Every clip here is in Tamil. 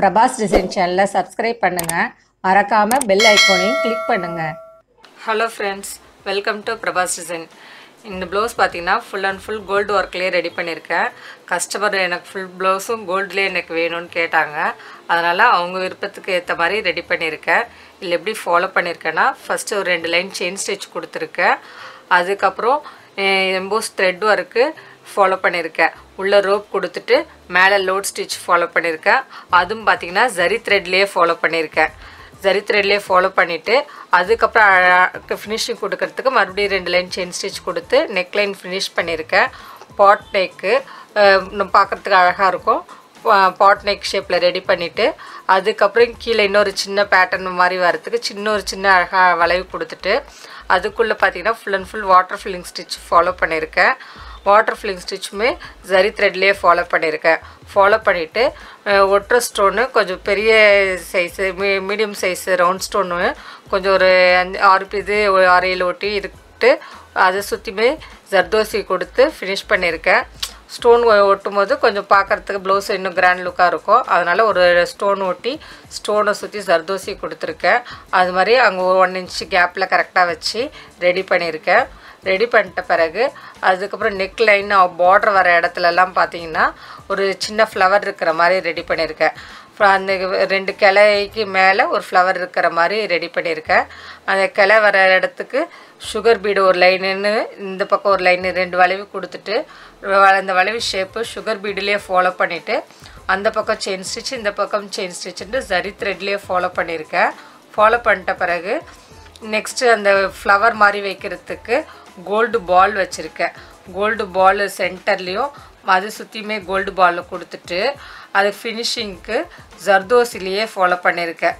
பிரபாஸ் டிசைன் சேனலை சப்ஸ்கிரைப் பண்ணுங்கள் மறக்காமல் பெல் ஐக்கானையும் கிளிக் பண்ணுங்கள் hello friends welcome to Prabhas design இந்த ப்ளவுஸ் பார்த்தீங்கன்னா ஃபுல் அண்ட் ஃபுல் கோல்டு ஒர்க்லேயே ரெடி பண்ணியிருக்கேன் கஸ்டமர் எனக்கு ஃபுல் ப்ளவுஸும் கோல்ட்லேயே எனக்கு வேணும்னு கேட்டாங்க அதனால் அவங்க விருப்பத்துக்கு ஏற்ற மாதிரி ரெடி பண்ணியிருக்கேன் இதில் எப்படி ஃபாலோ பண்ணியிருக்கேன்னா ஃபஸ்ட்டு ஒரு ரெண்டு லைன் செயின் ஸ்டிச் கொடுத்துருக்கேன் அதுக்கப்புறம் எம்போஸ் த்ரெட் ஒர்க்கு ஃபாலோ பண்ணியிருக்கேன் உள்ள ரோப் கொடுத்துட்டு மேலே லோட் ஸ்டிச் ஃபாலோ பண்ணியிருக்கேன் அதுவும் பார்த்தீங்கன்னா ஜரி த்ரெட்லேயே ஃபாலோ பண்ணியிருக்கேன் ஜரி த்ரெட்லேயே ஃபாலோ பண்ணிவிட்டு அதுக்கப்புறம் ஃபினிஷிங் கொடுக்கறதுக்கு மறுபடியும் ரெண்டு லைன் செயின் ஸ்டிச் கொடுத்து நெக் லைன் ஃபினிஷ் பண்ணியிருக்கேன் பாட் நெக்கு பார்க்குறதுக்கு அழகாக இருக்கும் பாட் நெக் ஷேப்பில் ரெடி பண்ணிவிட்டு அதுக்கப்புறம் கீழே இன்னொரு சின்ன பேட்டர்ன் மாதிரி வரத்துக்கு சின்ன ஒரு சின்ன அழகாக வளைவு கொடுத்துட்டு அதுக்குள்ளே பார்த்தீங்கன்னா full and full water filling stitch follow பண்ணியிருக்கேன் வாட்டர் ஃபில்லிங் ஸ்டிச்சுமே ஜரி த்ரெட்லேயே ஃபாலோ பண்ணியிருக்கேன் ஃபாலோ பண்ணிவிட்டு ஒற்றை ஸ்டோனு கொஞ்சம் பெரிய சைஸு மீ மீடியம் சைஸு ரவுண்ட் ஸ்டோனு கொஞ்சம் ஒரு அஞ்சு ஆறு இது ஒரு ஆறு ஏழு ஒட்டி இருக்கு அதை சுற்றியுமே ஜர்தோசி கொடுத்து ஃபினிஷ் பண்ணியிருக்கேன் ஸ்டோன் ஒட்டும் போது கொஞ்சம் பார்க்குறதுக்கு ப்ளவுஸ் இன்னும் கிராண்ட் லுக்காக இருக்கும் அதனால் ஒரு ஸ்டோன் ஒட்டி ஸ்டோனை சுற்றி ஜர்தோசி கொடுத்துருக்கேன் அது மாதிரி அங்கே ஒன் இன்ச் கேப்பில் கரெக்டாக வச்சு ரெடி பண்ணியிருக்கேன் ரெடி பண்ணிட்ட பிறகு அதுக்கப்புறம் நெக் லைன் பார்டர் வர இடத்துலலாம் பார்த்தீங்கன்னா ஒரு சின்ன ஃப்ளவர் இருக்கிற மாதிரி ரெடி பண்ணியிருக்கேன் அந்த ரெண்டு கிளைக்கு மேலே ஒரு ஃப்ளவர் இருக்கிற மாதிரி ரெடி பண்ணியிருக்கேன் அந்த கிளை வர இடத்துக்கு சுகர் பீடு ஒரு லைனுன்னு இந்த பக்கம் ஒரு லைனு ரெண்டு வளைவு கொடுத்துட்டு அந்த வளைவு ஷேப்பு சுகர் பீடுலேயே ஃபாலோ பண்ணிவிட்டு அந்த பக்கம் செயின் ஸ்டிச் இந்த பக்கம் செயின் ஸ்டிச்சுன்ட்டு ஜரி த்ரெட்லேயே ஃபாலோ பண்ணியிருக்கேன் ஃபாலோ பண்ணிட்ட பிறகு நெக்ஸ்ட்டு அந்த ஃப்ளவர் மாதிரி வைக்கிறதுக்கு கோல்டு பால் வச்சுருக்கேன் கோல்டு பால் சென்டர்லேயும் அது சுற்றியுமே கோல்டு பாலில் கொடுத்துட்டு அது ஃபினிஷிங்க்கு ஜர்தோசிலேயே ஃபாலோ பண்ணியிருக்கேன்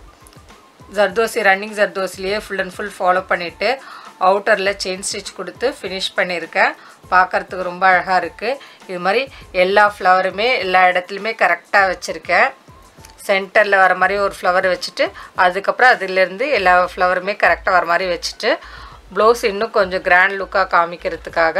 ஜர்தோசி ரன்னிங் ஜர்தோசிலேயே ஃபுல் அண்ட் ஃபுல் ஃபாலோ பண்ணிவிட்டு அவுட்டரில் செயின் ஸ்டிச் கொடுத்து ஃபினிஷ் பண்ணியிருக்கேன் பார்க்குறதுக்கு ரொம்ப அழகாக இருக்குது இது மாதிரி எல்லா ஃப்ளவருமே எல்லா இடத்துலையுமே கரெக்டாக வச்சுருக்கேன் சென்டரில் வர மாதிரி ஒரு ஃப்ளவர் வச்சுட்டு அதுக்கப்புறம் அதுலேருந்து எல்லா ஃப்ளவருமே கரெக்டாக வர மாதிரி வச்சுட்டு ப்ளவுஸ் இன்னும் கொஞ்சம் கிராண்ட் லுக்காக காமிக்கிறதுக்காக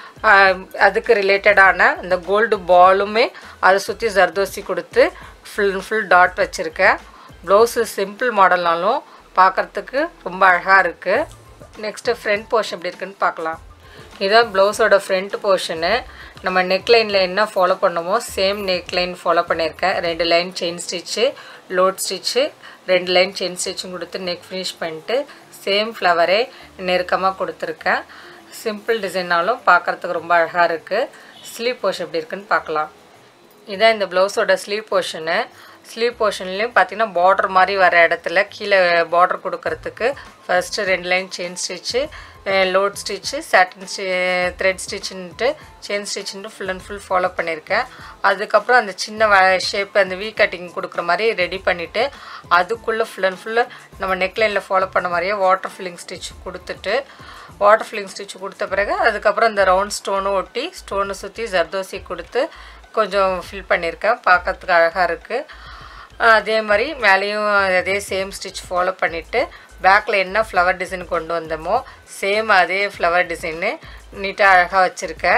அதுக்கு ரிலேட்டடான இந்த கோல்டு பாலுமே அதை சுற்றி ஜர்தோசி கொடுத்து ஃபுல் ஃபுல் டாட் வச்சுருக்கேன் ப்ளவுஸு சிம்பிள் மாடல்னாலும் பார்க்குறதுக்கு ரொம்ப அழகாக இருக்குது நெக்ஸ்ட்டு ஃப்ரண்ட் போர்ஷன் எப்படி இருக்குன்னு பார்க்கலாம் இதுதான் ப்ளவுஸோட ஃப்ரண்ட் போர்ஷனு நம்ம நெக்லைனில் என்ன ஃபாலோ பண்ணமோ சேம் நெக்லைன் ஃபாலோ பண்ணியிருக்கேன் ரெண்டு line chain stitch load stitch ரெண்டு லைன் செயின் ஸ்டிச்சும் கொடுத்து நெக் ஃபினிஷ் பண்ணிட்டு சேம் ஃப்ளவரே நெருக்கமாக கொடுத்துருக்கேன் சிம்பிள் டிசைனாலும் பார்க்குறதுக்கு ரொம்ப அழகாக இருக்குது ஸ்லீவ் போர்ஷன் எப்படி இருக்குன்னு பார்க்கலாம் இதான் இந்த ப்ளவுஸோட ஸ்லீவ் போர்ஷனு ஸ்லீவ் போர்ஷன்லேயும் பார்த்தீங்கன்னா பார்டர் மாதிரி வர இடத்துல கீழே பார்டர் கொடுக்கறதுக்கு ஃபஸ்ட்டு ரெண்டு line chain stitch load stitch satin ஸ்டி த்ரெட் ஸ்டிச்சுன்ட்டு செயின் ஸ்டிச்சுன்ட்டு ஃபுல் அண்ட் ஃபுல் ஃபாலோ பண்ணியிருக்கேன் அதுக்கப்புறம் அந்த சின்ன வ ஷேப் அந்த வீ கட்டிங் கொடுக்குற மாதிரி ரெடி பண்ணிவிட்டு அதுக்குள்ளே ஃபுல் அண்ட் ஃபுல்லு நம்ம நெக்லைனில் ஃபாலோ பண்ண மாதிரியே வாட்டர் ஃபில்லிங் ஸ்டிச் கொடுத்துட்டு வாட்டர் ஃபில்லிங் ஸ்டிச் கொடுத்த பிறகு அதுக்கப்புறம் இந்த ரவுண்ட் ஸ்டோனும் ஒட்டி ஸ்டோனை சுற்றி ஜர்தோசி கொடுத்து கொஞ்சம் ஃபில் பண்ணியிருக்கேன் பார்க்கறதுக்கு அழகாக இருக்குது அதே மாதிரி மேலேயும் அதே சேம் ஸ்டிச் ஃபாலோ பண்ணிவிட்டு பேக்கில் என்ன ஃப்ளவர் டிசைன் கொண்டு வந்தோமோ சேம் அதே ஃப்ளவர் டிசைனு நீட்டாக அழகாக வச்சுருக்கேன்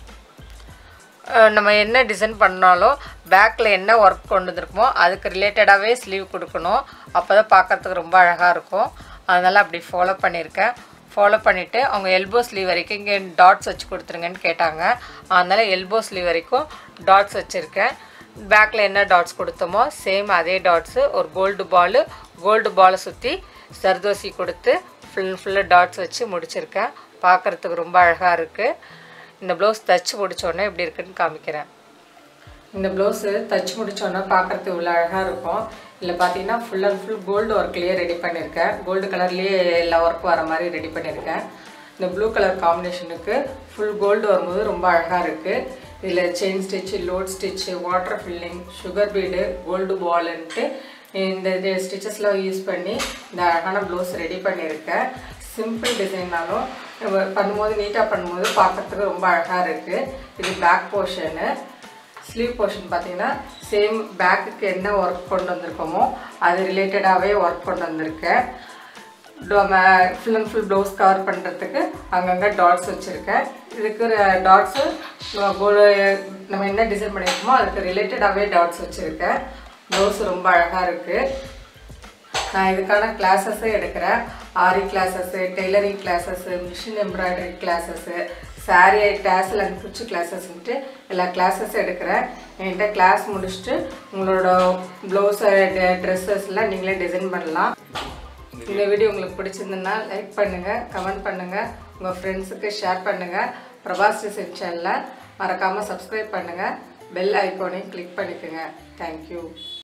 நம்ம என்ன டிசைன் பண்ணாலும் பேக்கில் என்ன ஒர்க் கொண்டு வந்திருக்கோமோ அதுக்கு ரிலேட்டடாகவே ஸ்லீவ் கொடுக்கணும் அப்போ தான் பார்க்குறதுக்கு ரொம்ப அழகாக இருக்கும் அதனால் அப்படி ஃபாலோ பண்ணியிருக்கேன் ஃபாலோ பண்ணிவிட்டு அவங்க எல்போ ஸ்லீவ் வரைக்கும் இங்கே டாட்ஸ் வச்சு கொடுத்துருங்கன்னு கேட்டாங்க அதனால் எல்போ ஸ்லீவ் வரைக்கும் டாட்ஸ் வச்சுருக்கேன் பேக்கில் என்ன டாட்ஸ் கொடுத்தோமோ சேம் அதே டாட்ஸு ஒரு கோல்டு பால் கோல்டு பாலை சுற்றி சர்தோசி கொடுத்து ஃபுல் ஃபுல்லாக டாட்ஸ் வச்சு முடிச்சிருக்கேன் பார்க்குறதுக்கு ரொம்ப அழகாக இருக்குது இந்த ப்ளவுஸ் தச்சு முடித்தோடனே எப்படி இருக்குன்னு காமிக்கிறேன் இந்த ப்ளவுஸு தச்சு முடித்தோன்னே பார்க்குறதுக்கு இவ்வளோ அழகாக இருக்கும் இதில் பார்த்தீங்கன்னா ஃபுல் அண்ட் ஃபுல் கோல்டு ஒர்க்லேயே ரெடி பண்ணியிருக்கேன் கோல்டு கலர்லேயே எல்லா ஒர்க் வர மாதிரி ரெடி பண்ணியிருக்கேன் இந்த ப்ளூ கலர் காம்பினேஷனுக்கு ஃபுல் கோல்டு வரும்போது ரொம்ப அழகாக இருக்குது இதில் chain stitch load stitch water filling sugar bead gold பாலுன்ட்டு இந்த ஸ்டிச்சஸ்லாம் யூஸ் பண்ணி இந்த அழகான ப்ளவுஸ் ரெடி பண்ணியிருக்கேன் சிம்பிள் டிசைன்னாலும் பண்ணும்போது நீட்டாக பண்ணும்போது பார்க்குறதுக்கு ரொம்ப அழகாக இருக்குது இது பேக் போர்ஷனு ஸ்லீவ் போர்ஷன் பார்த்தீங்கன்னா சேம் பேக்குக்கு என்ன ஒர்க் கொண்டு வந்திருக்கோமோ அது ரிலேட்டடாகவே ஒர்க் கொண்டு வந்திருக்கேன் full and full blouse cover பண்ணுறதுக்கு அங்கங்கே டாட்ஸ் வச்சுருக்கேன் இதுக்கு டாட்ஸு நம்ம என்ன டிசைன் பண்ணியிருக்கோமோ அதுக்கு ரிலேட்டடாகவே டாட்ஸ் வச்சுருக்கேன் ப்ளவுஸ் ரொம்ப அழகாக இருக்குது நான் இதுக்கான கிளாஸஸே எடுக்கிறேன் ஆரி classes tailoring classes machine embroidery classes sari tassel and குச்சி கிளாஸஸ்ன்ட்டு எல்லா கிளாஸஸும் எடுக்கிறேன் என்கிட்ட கிளாஸ் முடிச்சுட்டு உங்களோட ப்ளவுஸை ட்ரெஸ்ஸஸ்லாம் நீங்களே டிசைன் பண்ணலாம் இந்த வீடியோ உங்களுக்கு பிடிச்சிருந்துன்னா லைக் பண்ணுங்கள் கமெண்ட் பண்ணுங்கள் உங்கள் ஃப்ரெண்ட்ஸுக்கு ஷேர் பண்ணுங்கள் பிரபாஸ் டிசைன் சேனலை மறக்காமல் சப்ஸ்கிரைப் பண்ணுங்கள் பெல் ஐக்கானையும் கிளிக் பண்ணிக்கோங்க தேங்க்யூ